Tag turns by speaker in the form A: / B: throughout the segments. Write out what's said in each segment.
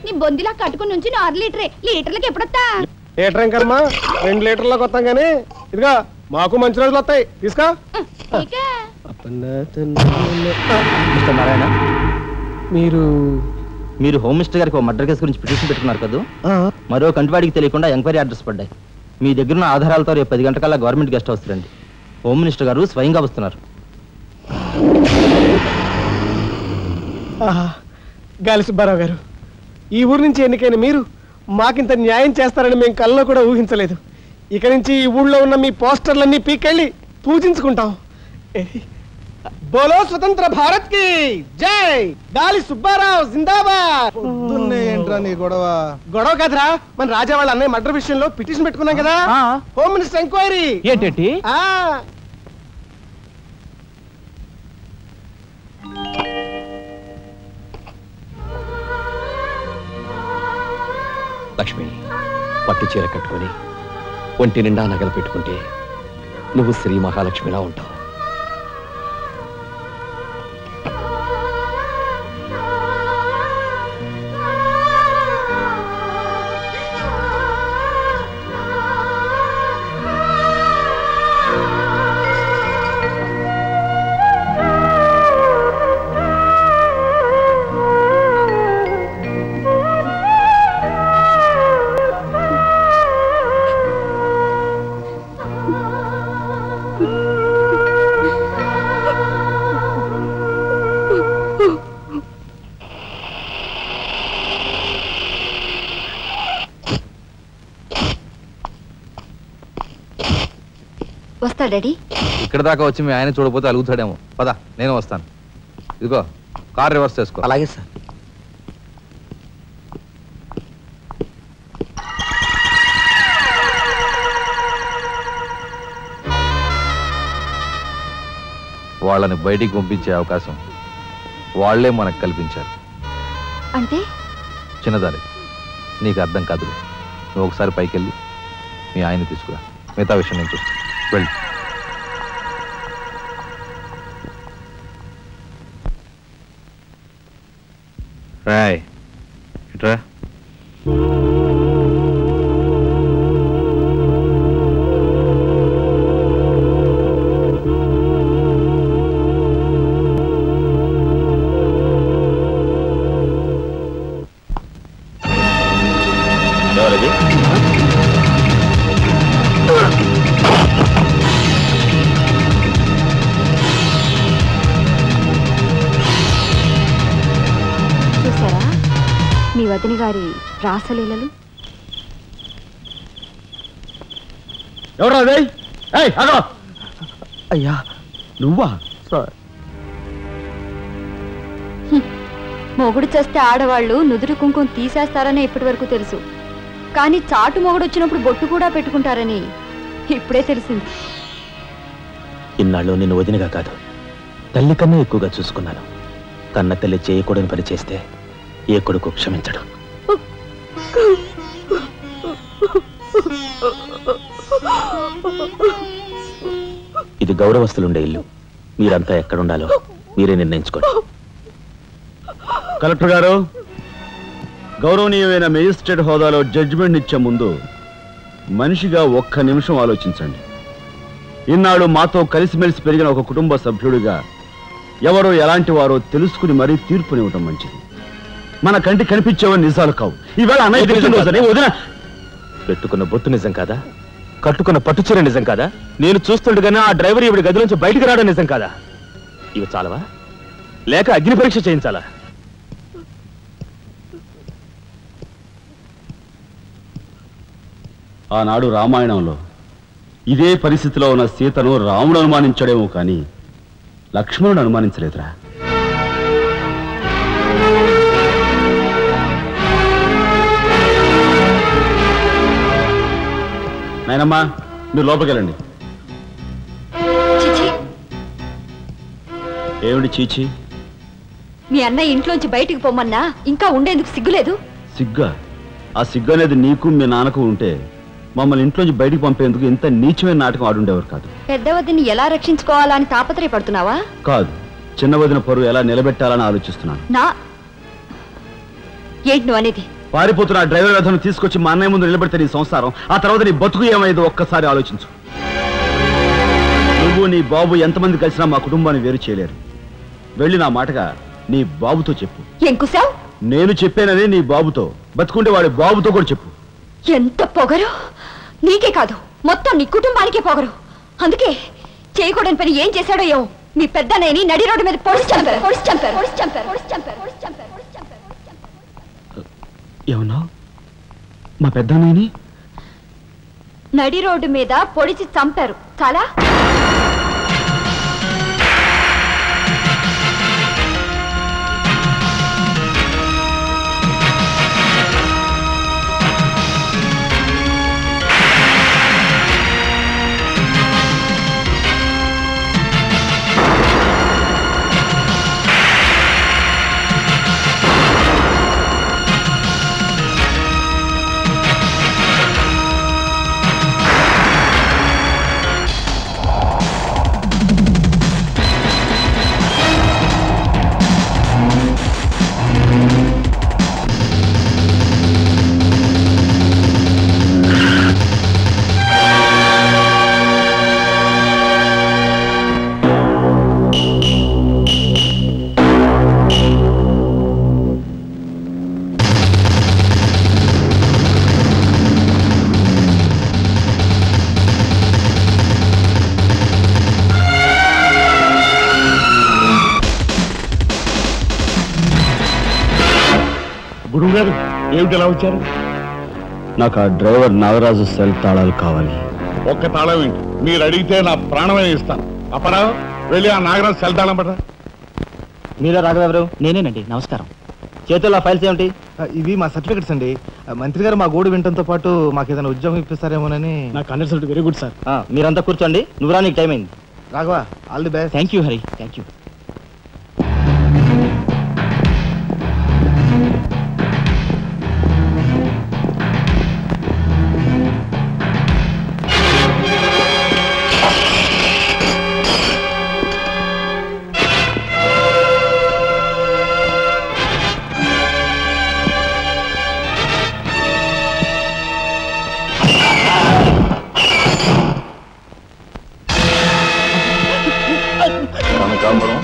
A: నీ బొందిలా కట్టుకుని నుంచి ఆరు లీటరే లీటర్లకి ఎప్పుడొస్తా
B: లీటర్ ఏం కర్మ రెండు లీటర్లకు వస్తాం కానీ ఇదిగా మాకు మంచి రోజులు వస్తాయి తీసుకో
A: ఇక
C: మిస్టర్ నారాయణ
B: మీరు
C: మీరు హోమ్ మినిస్టర్ గారికి ఒక మర్డర్ కేసు గురించి పిటిషన్ పెట్టుకున్నారు కదా మరో కంటివాడికి తెలియకుండా ఎంక్వైరీ అడ్రస్ పడ్డాయి మీ దగ్గర ఉన్న ఆధారాలతో రేపు పది గంటకల్లా గవర్నమెంట్ గెస్ట్ హౌస్ రండి హోమ్ మినిస్టర్ గారు స్వయంగా వస్తున్నారు
B: ఆహా, గాలి సుబ్బారావు గారు ఈ ఊరు నుంచి ఎన్నికైన మీరు మాకింత న్యాయం చేస్తారని మేము కల్లో కూడా ఊహించలేదు ఇక నుంచి ఈ ఊళ్ళో ఉన్న మీ పోస్టర్లన్నీ పీకెళ్ళి పూజించుకుంటాం ఏయ్, బోలో స్వతంత్ర భారత్ కి జై గాలి సుబ్బారావు జిందాబాద్
D: పొద్దున్నే ఏంట్రా నీ గొడవ
B: గొడవ కదరా మన రాజా వాళ్ళ అన్నయ్య మర్డర్ విషయంలో పిటిషన్ పెట్టుకున్నాం కదా హోమ్ మినిస్టర్ ఎంక్వైరీ
C: ఏంటంటే
B: ఆ
E: లక్ష్మి పట్టు చీర కట్టుకొని ఒంటి నిండా నగలు పెట్టుకుంటే నువ్వు శ్రీ మహాలక్ష్మిలా ఉంటావు
A: వస్తా డాడీ
F: ఇక్కడ దాకా వచ్చి మీ ఆయన చూడపోతే అలుగుతాడేమో పద నేను వస్తాను ఇదిగో కార్ రివర్స్ చేసుకో
C: అలాగే సార్
F: వాళ్ళని బయటికి పంపించే అవకాశం వాళ్ళే మనకు కల్పించారు
A: అంటే
F: చిన్నదారి నీకు అర్థం కాదు నువ్వు ఒకసారి పైకి వెళ్ళి మీ ఆయన్ని తీసుకురా మిగతా విషయం నేను చూస్తాను వెళ్ళి రాయ్ ఇట్రా
C: ఎవరది
A: చూసారా మీ వదిన గారి రాసలీలలు
B: ఎవరు అదే అదో
D: అయ్యా నువ్వా
A: మొగుడు చేస్తే ఆడవాళ్ళు నుదురు కుంకుమ తీసేస్తారని ఇప్పటి వరకు తెలుసు కానీ చాటు మొగుడు వచ్చినప్పుడు బొట్టు కూడా పెట్టుకుంటారని ఇప్పుడే తెలిసింది
C: ఇన్నాళ్ళు నిన్ను వదినగా కాదు తల్లి కన్నా ఎక్కువగా చూసుకున్నాను కన్న తల్లి చేయకూడని పని చేస్తే ఏ కొడుకు క్షమించడు ఇది గౌరవస్తులుండే ఇల్లు మీరంతా ఎక్కడుండాలో మీరే నిర్ణయించుకోండి
D: కలెక్టర్ గారు గౌరవనీయమైన మేజిస్ట్రేట్ హోదాలో జడ్జిమెంట్ ఇచ్చే ముందు మనిషిగా ఒక్క నిమిషం ఆలోచించండి ఇన్నాళ్ళు మాతో కలిసిమెలిసి పెరిగిన ఒక కుటుంబ సభ్యుడిగా ఎవరో ఎలాంటి వారో తెలుసుకుని మరీ తీర్పునివ్వటం మంచిది మన కంటి కనిపించేవని నిజాలు కావు ఈవేళ అన్నయ్య పుట్టినరోజని వదిన
C: పెట్టుకున్న బొట్టు నిజం కాదా కట్టుకున్న పట్టుచీర నిజం కాదా నేను చూస్తుండగానే ఆ డ్రైవర్ ఇవిడి గది నుంచి బయటికి రావడం నిజం కాదా ఇవి చాలవా లేక అగ్ని పరీక్ష చేయించాలా
D: ఆనాడు రామాయణంలో ఇదే పరిస్థితిలో ఉన్న సీతను రాముడు అనుమానించాడేమో కానీ లక్ష్మణుడు అనుమానించలేదురా నాయనమ్మా మీరు లోపలికి వెళ్ళండి
A: చిచి
D: ఏమిటి చీచి
A: మీ అన్నయ్య ఇంట్లోంచి బయటికి పొమ్మన్నా ఇంకా ఉండేందుకు సిగ్గులేదు
D: సిగ్గా ఆ సిగ్గు అనేది నీకు మీ నాన్నకు ఉంటే మమ్మల్ని ఇంట్లోంచి బయటికి పంపేందుకు ఇంత నీచమైన నాటకం ఆడుండేవారు కాదు
A: పెద్ద వదిని ఎలా రక్షించుకోవాలా అని తాపత్రయపడుతున్నావా
D: కాదు చిన్న వదిన పరువు ఎలా నిలబెట్టాలని ఆలోచిస్తున్నాను
A: నా ఏంటి నువ్వు అనేది
D: పారిపోతున్న ఆ డ్రైవర్ వ్యధను తీసుకొచ్చి మా అన్నయ్య ముందు నిలబెడితే నీ సంసారం ఆ తర్వాత నీ బతుకు ఏమైందో ఒక్కసారి ఆలోచించు నువ్వు నీ బాబు ఎంతమంది కలిసినా మా కుటుంబాన్ని వేరు చేయలేరు వెళ్ళి నా మాటగా నీ బాబుతో చెప్పు
A: ఏం కుసావ్
D: నేను చెప్పానని నీ బాబుతో బతుకుంటే వాడి బాబుతో కూడా చెప్పు
A: ఎంత పొగరు నీకే కాదు మొత్తం నీ కుటుంబానికే పొగరు అందుకే చేయకూడని పని ఏం చేశాడో ఏమో మీ పెద్దనేని నడి రోడ్డు మీద పొడిచి చంపారు పొడిచి చంపారు పొడిచి చంపారు పొడిచి చంపారు పొడిచి చంపారు పొడిచి చంపారు పొడిచి చంపారు
D: ఏమన్నా మా పెద్దన్నయ్యని
A: నడి రోడ్డు మీద పొడిచి చంపారు చాలా
G: గురువు గారు ఏమిటి ఎలా వచ్చారు
D: నాకు ఆ డ్రైవర్ నాగరాజు సెల్ తాళాలు కావాలి
G: ఒక్క తాళం ఏంటి మీరు అడిగితే నా ప్రాణమే ఇస్తాను అప్పరా వెళ్ళి ఆ నాగరాజు సెల్ తాళం పడరా
C: మీరే రాఘవెవరు
H: నేనేనండి నమస్కారం
C: చేతుల్లో ఫైల్స్ ఏమిటి
I: ఇవి మా సర్టిఫికెట్స్ అండి మంత్రి గారు మా గోడు వినటంతో పాటు మాకు ఏదైనా ఉద్యోగం ఇప్పిస్తారేమోనని
B: నా కన్సల్ట్ వెరీ గుడ్ సార్
C: ఆ, మీరంతా కూర్చోండి నువ్వు రా నీకు టైం అయింది
I: Raghava all the best
H: thank you Hari thank you
F: Kanakambaram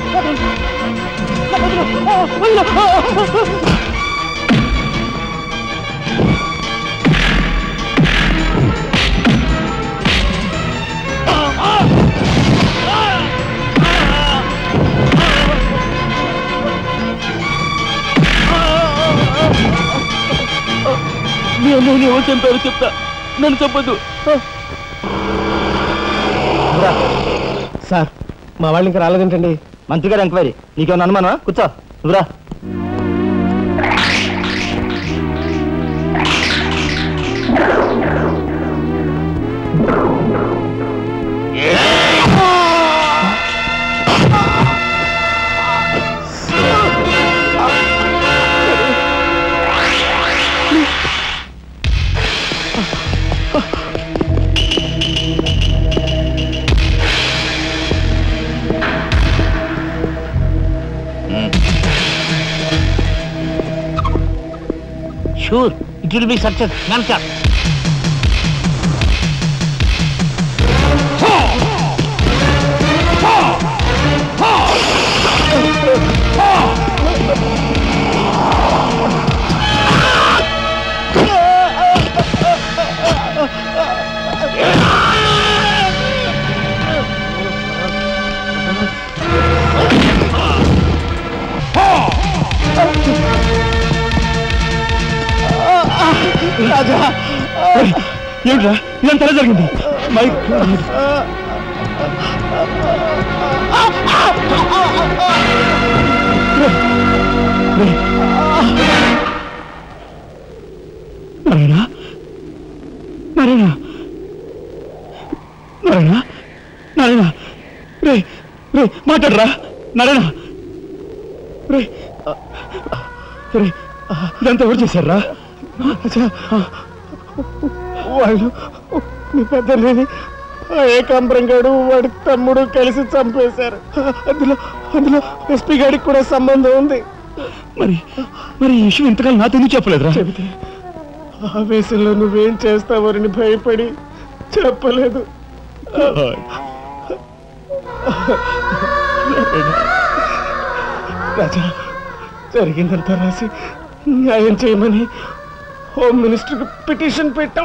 H: నేను ఎవరు చంపారో చెప్తా నన్ను చెప్పదు
B: సార్ మా వాళ్ళు ఇంకా రాలేదేంటండి
C: మంత్రి గారు ఎంక్వైరీ నీకేమన్నా అనుమానమా కూర్చో నువ్వురా
H: sure it will be success నన్సర్
B: ఏమిట్రా ఇదంతా ఎలా జరిగింది మైక్ నారాయణ నారాయణ నారాయణ నారాయణ రే రే మాట్లాడరా నారాయణ రే రే ఇదంతా ఎవరు చేశారా వాళ్ళు మీ పెద్దలేని ఏకాంబరం గాడు వాడి తమ్ముడు కలిసి చంపేశారు అందులో అందులో ఎస్పీ గాడికి కూడా సంబంధం ఉంది
J: మరి మరి ఈ విషయం ఇంతకాలం నాతో ఎందుకు చెప్పలేదురా
B: చెబితే ఆవేశంలో నువ్వేం చేస్తావని భయపడి చెప్పలేదు రాజా జరిగిందంతా రాసి న్యాయం చేయమని హోమ్ మినిస్టర్కి పిటిషన్ పెట్టాం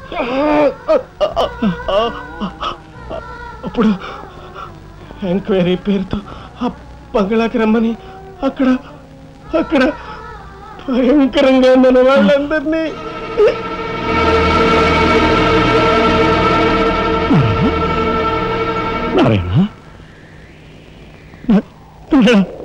B: అప్పుడు ఎంక్వైరీ పేరుతో ఆ బంగ్లాకి రమ్మని అక్కడ అక్కడ భయంకరంగా మన వాళ్ళందరినీ
J: నారాయణ నా- నారాయణ